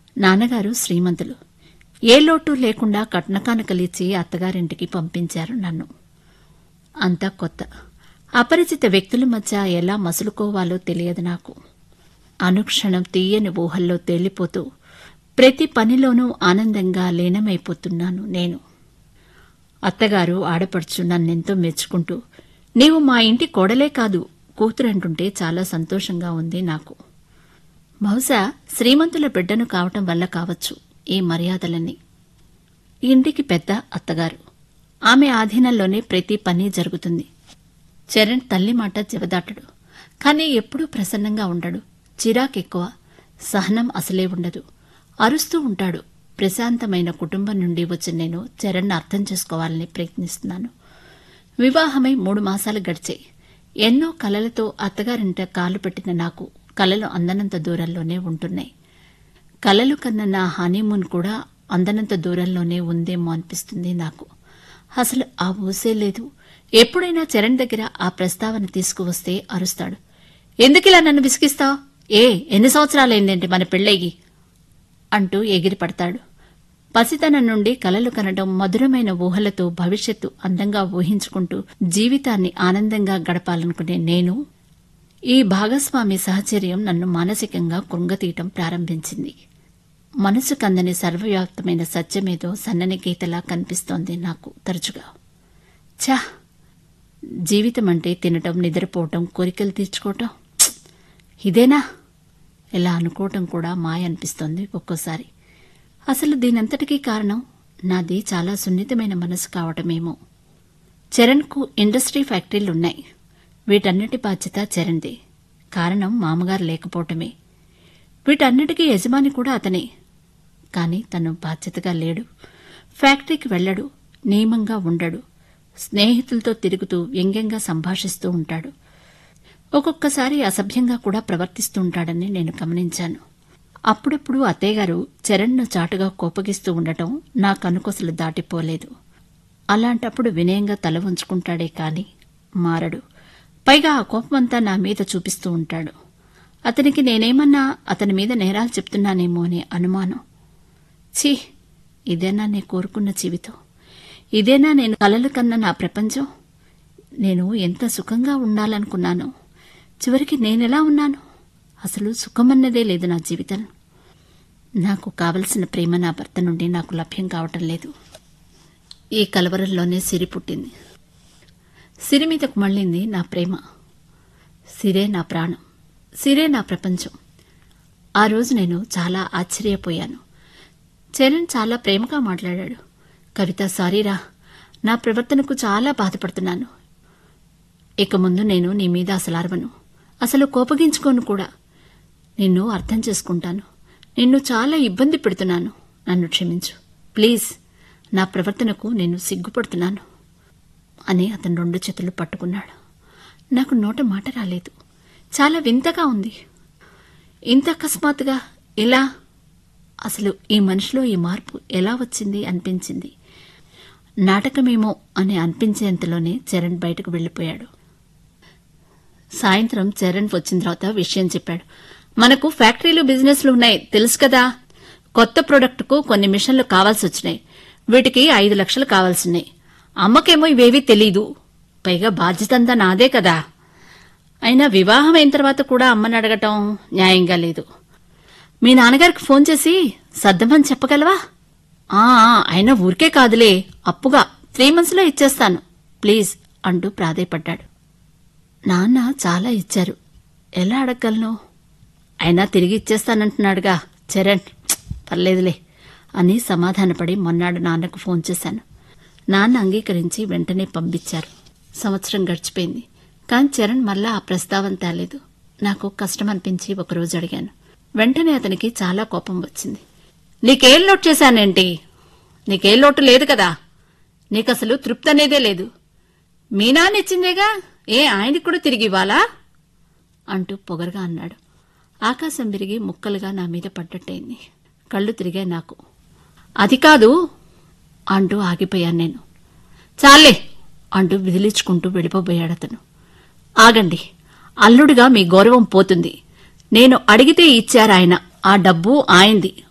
నాన్నగారు శ్రీమంతులు ఏ లోటు లేకుండా కట్నకానుకలిచ్చి అత్తగారింటికి పంపించారు నన్ను అంతా కొత్త అపరిచిత వ్యక్తుల మధ్య ఎలా మసులుకోవాలో తెలియదు నాకు అనుక్షణం తీయని ఊహల్లో తేలిపోతూ ప్రతి పనిలోనూ ఆనందంగా లీనమైపోతున్నాను నేను అత్తగారు ఆడపడుచు నన్నెంతో మెచ్చుకుంటూ నీవు మా ఇంటి కోడలే కాదు కూతురంటుంటే చాలా సంతోషంగా ఉంది నాకు బహుశా శ్రీమంతుల బిడ్డను కావటం వల్ల కావచ్చు ఈ మర్యాదలన్నీ ఇంటికి పెద్ద అత్తగారు ఆమె ఆధీనంలోనే ప్రతి పని జరుగుతుంది చరణ్ తల్లి మాట జవదాటడు కానీ ఎప్పుడూ ప్రసన్నంగా ఉండడు చిరాకెక్కువ సహనం అసలే ఉండదు అరుస్తూ ఉంటాడు ప్రశాంతమైన కుటుంబం నుండి వచ్చిన నేను చరణ్ అర్థం చేసుకోవాలని ప్రయత్నిస్తున్నాను వివాహమై మూడు మాసాలు గడిచాయి ఎన్నో కలలతో అత్తగారింట కాలు పెట్టిన నాకు కలలు అందనంత దూరంలోనే ఉంటున్నాయి కలలు కన్న నా హనీమూన్ కూడా అందనంత దూరంలోనే ఉందేమో అనిపిస్తుంది నాకు అసలు ఆ ఊసే లేదు ఎప్పుడైనా చరణ్ దగ్గర ఆ ప్రస్తావన తీసుకువస్తే అరుస్తాడు ఎందుకిలా నన్ను విసిగిస్తావు ఏ ఎన్ని సంవత్సరాలైందేంటి మన పెళ్ళయ్యి అంటూ ఎగిరి పడతాడు పసితనం నుండి కలలు కనడం మధురమైన ఊహలతో భవిష్యత్తు అందంగా ఊహించుకుంటూ జీవితాన్ని ఆనందంగా గడపాలనుకునే నేను ఈ భాగస్వామి సహచర్యం నన్ను మానసికంగా కృంగతీయటం ప్రారంభించింది మనసు కందని సర్వవ్యాప్తమైన సత్యమేదో సన్నని గీతలా కనిపిస్తోంది నాకు తరచుగా ఛా జీవితం అంటే తినటం నిద్రపోవటం కోరికలు తీర్చుకోవటం ప్చ్! ఇదేనా ఇలా అనుకోవటం కూడా మాయ అనిపిస్తోంది ఒక్కోసారి అసలు దీనంతటికీ కారణం నాది చాలా సున్నితమైన మనసు కావటమేమో చరణ్కు ఇండస్ట్రీ ఫ్యాక్టరీలున్నాయి వీటన్నిటి బాధ్యత చరణ్ది కారణం మామగారు లేకపోవటమే వీటన్నిటికీ యజమాని కూడా అతనే కాని తను బాధ్యతగా లేడు ఫ్యాక్టరీకి వెళ్ళడు నియమంగా ఉండడు స్నేహితులతో తిరుగుతూ వ్యంగ్యంగా సంభాషిస్తూ ఉంటాడు ఒక్కొక్కసారి అసభ్యంగా కూడా ప్రవర్తిస్తూ ఉంటాడని నేను గమనించాను అప్పుడప్పుడు అత్తయ్యగారు చరణ్ను చాటుగా కోపగిస్తూ ఉండటం నా కనుకొసలు దాటిపోలేదు అలాంటప్పుడు వినయంగా తల ఉంచుకుంటాడే కాని మారడు పైగా ఆ కోపమంతా నా మీద చూపిస్తూ ఉంటాడు అతనికి నేనేమన్నా అతని మీద నేరాలు చెప్తున్నానేమో అనే అనుమానం ఛీ ఇదేనా నేను కోరుకున్న జీవితం ఇదేనా నేను కలలు కన్న నా ప్రపంచం నేను ఎంత సుఖంగా ఉండాలనుకున్నాను చివరికి నేనెలా ఉన్నాను అసలు సుఖమన్నదే లేదు నా జీవితం నాకు కావలసిన ప్రేమ నా భర్త నుండి నాకు లభ్యం కావటం లేదు ఈ కలవరంలోనే సిరి పుట్టింది సిరి మీదకు మళ్ళింది నా ప్రేమ సిరే నా ప్రాణం సిరే నా ప్రపంచం ఆ రోజు నేను చాలా ఆశ్చర్యపోయాను చరణ్ చాలా ప్రేమగా మాట్లాడాడు కవిత సారీరా నా ప్రవర్తనకు చాలా బాధపడుతున్నాను ఇక ముందు నేను నీ మీద అసలు అరవను అసలు కోపగించుకోను కూడా నిన్ను అర్థం చేసుకుంటాను నిన్ను చాలా ఇబ్బంది పెడుతున్నాను నన్ను క్షమించు ప్లీజ్ నా ప్రవర్తనకు నేను సిగ్గుపడుతున్నాను అని అతను రెండు చేతులు పట్టుకున్నాడు నాకు నోట మాట రాలేదు చాలా వింతగా ఉంది ఇంత అకస్మాత్తుగా ఇలా అసలు ఈ మనిషిలో ఈ మార్పు ఎలా వచ్చింది అనిపించింది నాటకమేమో అని అనిపించేంతలోనే చరణ్ బయటకు వెళ్లిపోయాడు సాయంత్రం చరణ్ వచ్చిన తర్వాత విషయం చెప్పాడు మనకు ఫ్యాక్టరీలు బిజినెస్లు ఉన్నాయి తెలుసు కదా కొత్త ప్రొడక్ట్కు కొన్ని మిషన్లు కావాల్సి వచ్చినాయి వీటికి ఐదు లక్షలు కావాల్సినాయి అమ్మకేమో ఇవేవీ తెలీదు పైగా బాధ్యత అంతా నాదే కదా అయినా వివాహం అయిన తర్వాత కూడా అమ్మని అడగటం న్యాయంగా లేదు మీ నాన్నగారికి ఫోన్ చేసి సర్దమని చెప్పగలవా ఆ ఆ, అయినా ఊరికే కాదులే అప్పుగా త్రీ మంత్స్లో ఇచ్చేస్తాను ప్లీజ్ అంటూ ప్రాధేయపడ్డాడు నాన్న చాలా ఇచ్చారు ఎలా అడగగలను అయినా తిరిగి ఇచ్చేస్తానంటున్నాడుగా చరణ్ "ప్చ్, పర్లేదులే అని సమాధానపడి మొన్నాడు నాన్నకు ఫోన్ చేశాను నాన్న అంగీకరించి వెంటనే పంపించారు సంవత్సరం గడిచిపోయింది కాని చరణ్ మళ్ళా ఆ ప్రస్తావన తేలేదు నాకు కష్టం అనిపించి ఒకరోజు అడిగాను వెంటనే అతనికి చాలా కోపం వచ్చింది నీకేం లోటు చేశానేంటి నీకేం లోటు లేదు కదా నీకసలు తృప్తి అనేదే లేదు మీ నాన్న ఇచ్చిందేగా ఏ ఆయనకి కూడా తిరిగి ఇవ్వాలా అంటూ పొగరగా అన్నాడు ఆకాశం విరిగి ముక్కలుగా నా మీద పడ్డట్టయింది కళ్ళు తిరిగాయి నాకు అది కాదు అంటూ ఆగిపోయాను నేను చాలే అంటూ విదిలించుకుంటూ వెళ్ళిపోబోయాడు అతను ఆగండి అల్లుడిగా మీ గౌరవం పోతుంది నేను అడిగితే ఇచ్చారాయన ఆ డబ్బు ఆయంది